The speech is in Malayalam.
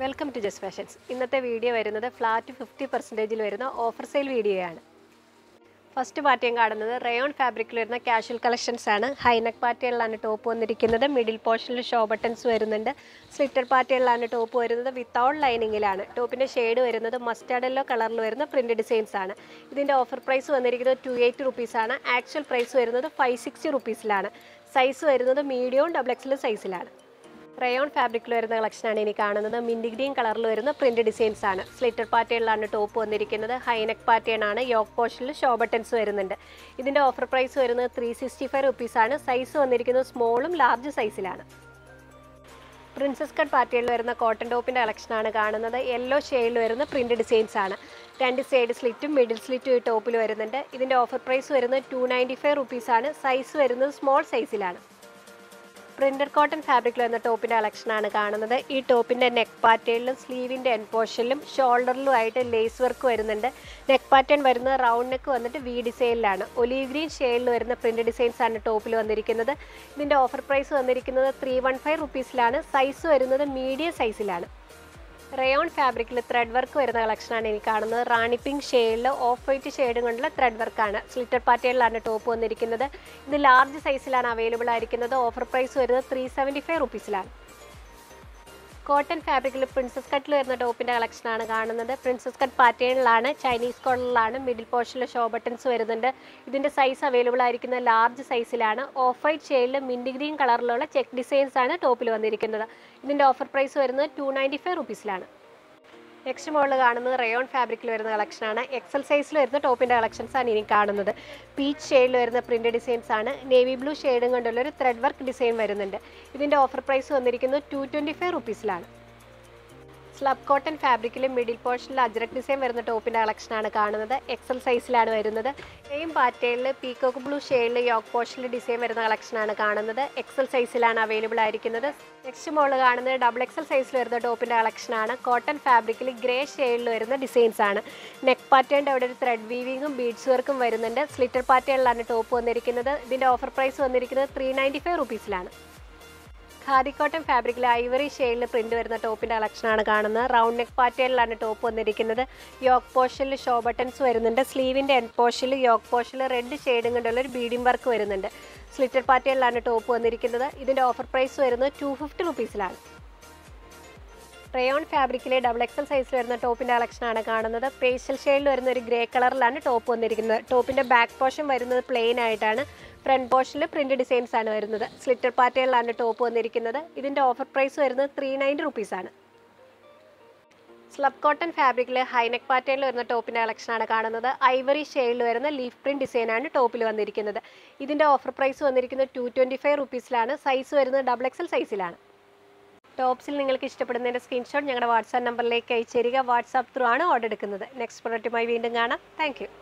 വെൽക്കം ടു ജസ്റ്റ് ഫാഷൻസ് ഇന്നത്തെ വീഡിയോ വരുന്നത് ഫ്ലാറ്റ് ഫിഫ്റ്റി പെർസെൻറ്റേജിൽ വരുന്ന ഓഫർ സെയിൽ വീഡിയോയാണ് ഫസ്റ്റ് പാറ്റേൺ കാണുന്നത് റയോൺ ഫാബ്രിക്കിൽ വരുന്ന കാഷ്വൽ കളക്ഷൻസ് ആണ് ഹൈനെക്ക് പാറ്റേണിലാണ് ടോപ്പ് വന്നിരിക്കുന്നത് മിഡിൽ പോർഷനിൽ ഷോ ബട്ടൺസ് വരുന്നുണ്ട് സ്ലിറ്റർ പാറ്റേണിലാണ് ടോപ്പ് വരുന്നത് വിത്തൗട്ട് ലൈനിങ്ങിലാണ് ടോപ്പിൻ്റെ ഷെയ്ഡ് വരുന്നത് മസ്റ്റാർഡ് യെല്ലോ കളറിൽ വരുന്ന പ്രിൻ്റ് ഡിസൈൻസ് ആണ് ഇതിൻ്റെ ഓഫർ പ്രൈസ് വന്നിരിക്കുന്നത് ടു എയ്റ്റി റുപ്പീസാണ് ആക്ച്വൽ പ്രൈസ് വരുന്നത് ഫൈവ് സിക്സ്റ്റി റുപ്പീസിലാണ് സൈസ് വരുന്നത് മീഡിയവും ഡബിൾ എക്സൽ സൈസിലാണ് റയോൺ ഫാബ്രിക്കിൽ വരുന്ന കളക്ഷനാണ് ഇനി കാണുന്നത് മിൻഡി ഗ്രീൻ കളറിൽ വരുന്ന പ്രിന്റ് ഡിസൈൻസ് ആണ് സ്ലിറ്റർ പാറ്റേണിലാണ് ടോപ്പ് വന്നിരിക്കുന്നത് ഹൈനെക്ക് പാറ്റേൺ ആണ് യോക്ക് പോർഷനിൽ ഷോ ബട്ടൺസ് വരുന്നുണ്ട് ഇതിൻ്റെ ഓഫർ പ്രൈസ് വരുന്നത് ത്രീ സിക്സ്റ്റി ഫൈവ് റുപ്പീസാണ് സൈസ് വന്നിരിക്കുന്നത് സ്മോളും ലാർജ് സൈസിലാണ് പ്രിൻസസ് കട്ട് പാറ്റേണിൽ വരുന്ന കോട്ടൺ ടോപ്പിൻ്റെ കളക്ഷനാണ് കാണുന്നത് യെല്ലോ ഷെയ്ഡിൽ വരുന്ന പ്രിന്റ് ഡിസൈൻസ് ആണ് രണ്ട് സൈഡ് സ്ലിറ്റും മിഡിൽ സ്ലിറ്റും ഈ ടോപ്പിൽ വരുന്നുണ്ട് ഇതിൻ്റെ ഓഫർ പ്രൈസ് വരുന്നത് ടു നയൻറ്റി ഫൈവ് റുപ്പീസാണ് സൈസ് വരുന്നത് സ്മോൾ സൈസിലാണ് പ്രിന്റഡ് കോട്ടൺ ഫാബ്രിക്കിൽ വരുന്ന ടോപ്പിൻ്റെ കളക്ഷനാണ് കാണുന്നത് ഈ ടോപ്പിൻ്റെ നെക്ക് പാറ്റേണിലും സ്ലീവിൻ്റെ എൻ പോർഷനിലും ഷോൾഡറിലും ആയിട്ട് ലേസ് വർക്ക് വരുന്നുണ്ട് നെക്ക് പാറ്റേൺ വരുന്നത് റൗണ്ട് നെക്ക് വന്നിട്ട് വി ഡിസൈനിലാണ് ഒലീവ് ഗ്രീൻ ഷെയ്ഡിൽ വരുന്ന പ്രിന്റ് ഡിസൈൻസ് ആണ് ടോപ്പിൽ വന്നിരിക്കുന്നത് ഇതിൻ്റെ ഓഫർ പ്രൈസ് വന്നിരിക്കുന്നത് ത്രീ വൺ ഫൈവ് റുപ്പീസിലാണ് സൈസ് വരുന്നത് മീഡിയം സൈസിലാണ് റയോൺ ഫാബ്രിക്കിൽ ത്രെഡ് വർക്ക് വരുന്ന കളക്ഷനാണ് എനിക്ക് കാണുന്നത് റാണി പിങ്ക് ഷെയ്ഡിൽ ഓഫ് വൈറ്റ് ഷെയ്ഡും കൊണ്ടുള്ള ത്രെഡ് വർക്കാണ് സ്ലിറ്റർ പാറ്റേണിലാണ് ടോപ്പ് വന്നിരിക്കുന്നത് ഇത് ലാർജ് സൈസിലാണ് അവൈലബിൾ ആയിരിക്കുന്നത് ഓഫർ പ്രൈസ് വരുന്നത് ത്രീ സെവൻറ്റി ഫൈവ് റുപ്പീസിലാണ് കോട്ടൺ ഫാബ്രിക്കിൽ പ്രിൻസസ് കട്ടിൽ വരുന്ന ടോപ്പിൻ്റെ കളക്ഷനാണ് കാണുന്നത് പ്രിൻസസ് കട്ട് പാറ്റേണിലാണ് ചൈനീസ് കോളറിലാണ് മിഡിൽ പോർഷനിൽ ഷോ ബട്ടൺസ് വരുന്നുണ്ട് ഇതിൻ്റെ സൈസ് അവൈലബിൾ ആയിരിക്കുന്ന ലാർജ് സൈസിലാണ് ഓഫ് വൈറ്റ് ഷെയ്ഡിൽ മിൻറ്റ് ഗ്രീൻ കളറിലുള്ള ചെക്ക് ഡിസൈൻസ് ആണ് ടോപ്പിൽ വന്നിരിക്കുന്നത് ഇതിൻ്റെ ഓഫർ പ്രൈസ് വരുന്നത് ടു നയൻറ്റി ഫൈവ് റുപ്പീസിലാണ് നെക്സ്റ്റ് മോഡൽ കാണുന്നത് റയോൺ ഫാബ്രിക്കിൽ വരുന്ന കളക്ഷനാണ് എക്സൽ സൈസിൽ വരുന്ന ടോപ്പിൻ്റെ കളക്ഷൻസ് ആണ് ഇനി കാണുന്നത് പീച്ച് ഷെയ്ഡിൽ വരുന്ന പ്രിൻ്റ് ഡിസൈൻസ് ആണ് നേവി ബ്ലൂ ഷെയ്ഡും കൊണ്ടുള്ള ഒരു ത്രെഡ് വർക്ക് ഡിസൈൻ വരുന്നുണ്ട് ഇതിൻ്റെ ഓഫർ പ്രൈസ് വന്നിരിക്കുന്നത് ടു ട്വൻറ്റി ഫൈവ് റുപ്പീസിലാണ് സ്ലബ് കോട്ടൺ ഫാബ്രിക്കിൽ മിഡിൽ പോർഷനിൽ അജ്രക് ഡിസൈൻ വരുന്ന ടോപ്പിൻ്റെ കളക്ഷനാണ് കാണുന്നത് എക്സൽ സൈസിലാണ് വരുന്നത് സെയിം പാറ്റേണിൽ പീക്കോക്ക് ബ്ലൂ ഷെയ്ഡിൽ യോക്ക് പോർഷനിൽ ഡിസൈൻ വരുന്ന കളക്ഷനാണ് കാണുന്നത് എക്സൽ സൈസിലാണ് അവൈലബിൾ ആയിരിക്കുന്നത് നെക്സ്റ്റ് മോള് കാണുന്നത് ഡബിൾ എക്സൽ സൈസിൽ വരുന്ന ടോപ്പിൻ്റെ കളക്ഷനാണ് കോട്ടൺ ഫാബ്രിക്കിൽ ഗ്രേ ഷെയ്ഡിൽ വരുന്ന ഡിസൈൻസ് ആണ് നെക്ക് പാറ്റേണിൻ്റെ അവിടെ ഒരു ത്രെഡ് വീവിങ്ങും ബീഡ്സ് വർക്കും വരുന്നുണ്ട് സ്ലിറ്റർ പാറ്റേണിലാണ് ടോപ്പ് വന്നിരിക്കുന്നത് ഇതിൻ്റെ ഓഫർ പ്രൈസ് വന്നിരിക്കുന്നത് ത്രീ നയൻറ്റി ഫൈവ് റുപ്പീസിലാണ് ഖാദി കോട്ടൺ ഫാബ്രിക്കിൽ ഐവറി ഷെയ്ഡിൽ പ്രിന്റ് വരുന്ന ടോപ്പിൻ്റെ കളക്ഷനാണ് കാണുന്നത് റൗണ്ട് നെക്ക് പാറ്റേണിലാണ് ടോപ്പ് വന്നിരിക്കുന്നത് യോക്ക് പോർഷനിൽ ഷോ ബട്ടൺസ് വരുന്നുണ്ട് സ്ലീവിൻ്റെ എൻ പോർഷനിൽ യോക്ക് പോർഷനിൽ റെഡ് ഷെയ്ഡും കൊണ്ടുള്ള ഒരു ബീഡിംഗ് വർക്ക് വരുന്നുണ്ട് സ്ലിറ്റർ പാറ്റേണിലാണ് ടോപ്പ് വന്നിരിക്കുന്നത് ഇതിൻ്റെ ഓഫർ പ്രൈസ് വരുന്നത് ടു ഫിഫ്റ്റി റുപ്പീസിലാണ് റയോൺ ഫാബ്രിക്കിലെ ഡബിൾ എക്സൽ സൈസിൽ വരുന്ന ടോപ്പിൻ്റെ കളക്ഷനാണ് കാണുന്നത് പേസ്റ്റൽ ഷെയ്ഡിൽ വരുന്ന ഒരു ഗ്രേ കളറിലാണ് ടോപ്പ് വന്നിരിക്കുന്നത് ടോപ്പിൻ്റെ ബാക്ക് പോർഷൻ വരുന്നത് പ്ലെയിൻ ആയിട്ടാണ് ഫ്രണ്ട് പോർഷനിൽ പ്രിന്റ് ഡിസൈൻസ് ആണ് വരുന്നത് സ്ലിറ്റർ പാറ്റേണിലാണ് ടോപ്പ് വന്നിരിക്കുന്നത് ഇതിൻ്റെ ഓഫർ പ്രൈസ് വരുന്നത് ത്രീ നയൻറ്റി റുപ്പീസാണ് സ്ലബ് കോട്ടൺ ഫാബ്രിക്കിൽ ഹൈനെക്ക് പാറ്റേണിൽ വരുന്ന ടോപ്പിൻ്റെ കളക്ഷനാണ് കാണുന്നത് ഐവറി ഷെയ്ഡിൽ വരുന്ന ലീഫ് പ്രിന്റ് ഡിസൈനാണ് ടോപ്പിൽ വന്നിരിക്കുന്നത് ഇതിൻ്റെ ഓഫർ പ്രൈസ് വന്നിരിക്കുന്നത് ടു ട്വൻറ്റി ഫൈവ് റുപ്പീസിലാണ് സൈസ് വരുന്നത് ഡബിൾ എക്സൽ സൈസിലാണ് ടോപ്സിൽ നിങ്ങൾക്ക് ഇഷ്ടപ്പെടുന്നതിൻ്റെ സ്ക്രീൻഷോട്ട് ഞങ്ങളുടെ വാട്സാപ്പ് നമ്പറിലേക്ക് അയച്ചു തരിക വാട്സാപ്പ് ത്രൂ ആണ് ഓർഡർ എടുക്കുന്നത് നെക്സ്റ്റ് പ്രൊഡക്റ്റുമായി വീണ്ടും കാണാം താങ്ക്